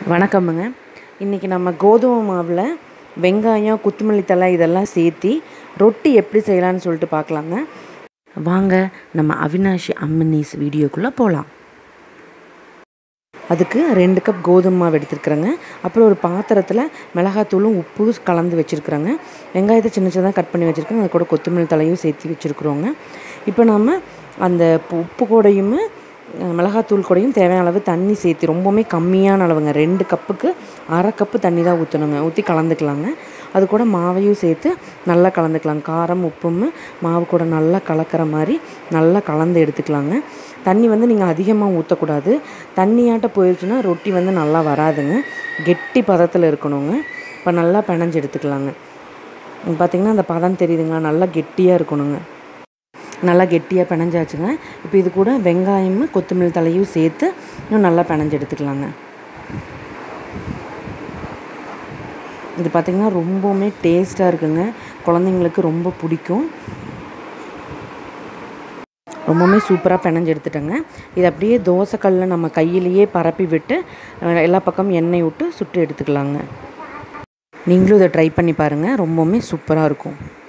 வணக்கமுங்க இன்றைக்கி நம்ம கோதுமை மாவில் வெங்காயம் கொத்தமல்லி தழை இதெல்லாம் சேர்த்தி ரொட்டி எப்படி செய்யலாம்னு சொல்லிட்டு பார்க்கலாங்க வாங்க நம்ம அவினாஷி அம்மனீஸ் வீடியோக்குள்ளே போகலாம் அதுக்கு ரெண்டு கப் கோதுமை மாவு எடுத்துருக்குறேங்க அப்புறம் ஒரு பாத்திரத்தில் மிளகாத்தூளும் உப்பு கலந்து வச்சுருக்குறேங்க வெங்காயத்தை சின்ன சின்னதாக கட் பண்ணி வச்சுருக்கேன் அது கூட கொத்தமல்லி தலையும் சேர்த்து வச்சுருக்குறோங்க இப்போ நம்ம அந்த உப்பு கூடையும் மிளகாத்தூள் கூடையும் தேவையான அளவு தண்ணி சேர்த்து ரொம்பவுமே கம்மியான அளவுங்க ரெண்டு கப்புக்கு அரை கப்பு தண்ணி தான் ஊற்றணுங்க ஊற்றி கலந்துக்கலாங்க அது கூட மாவையும் சேர்த்து நல்லா கலந்துக்கலாம் காரம் உப்பும் மாவு கூட நல்லா கலக்கிற மாதிரி நல்லா கலந்து எடுத்துக்கலாங்க தண்ணி வந்து நீங்கள் அதிகமாக ஊற்றக்கூடாது தண்ணியாட்ட போயிடுச்சுன்னா ரொட்டி வந்து நல்லா வராதுங்க கெட்டி பதத்தில் இருக்கணுங்க இப்போ நல்லா பிணைஞ்சு எடுத்துக்கலாங்க பார்த்திங்கன்னா அந்த பதம் தெரியுதுங்களா நல்லா கெட்டியாக இருக்கணுங்க நல்லா கெட்டியாக பிணைஞ்சாச்சுங்க இப்போ இது கூட வெங்காயமும் கொத்தமல்லி தலையும் சேர்த்து இன்னும் நல்லா பிணைஞ்சு எடுத்துக்கலாங்க இது பார்த்திங்கன்னா ரொம்பவுமே டேஸ்ட்டாக இருக்குங்க குழந்தைங்களுக்கு ரொம்ப பிடிக்கும் ரொம்பவுமே சூப்பராக பிணைஞ்சு எடுத்துட்டேங்க இது அப்படியே தோசைக்கல்லில் நம்ம கையிலேயே பரப்பி விட்டு எல்லா பக்கமும் எண்ணெய் விட்டு சுட்டு எடுத்துக்கலாங்க நீங்களும் இதை ட்ரை பண்ணி பாருங்கள் ரொம்பவுமே சூப்பராக இருக்கும்